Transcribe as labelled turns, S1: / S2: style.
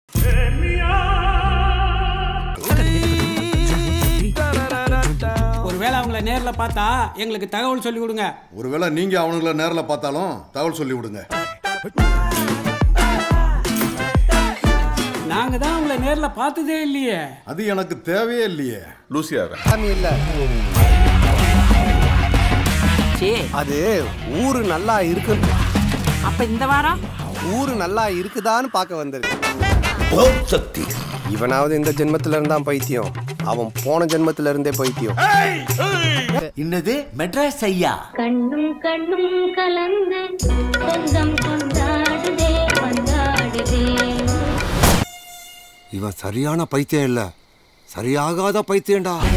S1: ஒருவேளை அவங்கள நேர்ல பார்த்தா எங்களுக்கு தகவல் சொல்லி கொடுங்க
S2: ஒருவேளை நீங்க அவனுங்கள நேர்ல பார்த்தாலும் தகவல் சொல்லி விடுங்க
S1: நாங்க தான் அவங்கள நேர்ல பார்த்ததே இல்லையே
S2: அது எனக்கு தேவையே இல்லையே
S3: லூசியா
S4: சாமி இல்ல
S5: சே
S4: அது ஊரு நல்லா இருக்கு
S5: அப்ப இந்த வாரம்
S4: ஊரு நல்லா இருக்குதான்னு பார்க்க வந்திருக்கு இவனாவது இந்த ஜென்மத்துல இருந்தான் பைத்தியம் அவன் போன ஜென்மத்துல இருந்தே பைத்தியம்
S6: இன்னது மெட்ராஸ் ஐயா
S7: கண்ணும் கண்ணும் கலந்து சொந்தம் கொண்டாடுதே கொண்டாடுதே
S8: இவன் சரியான பைத்தியம் இல்ல சரியாகாத பைத்தியம்டா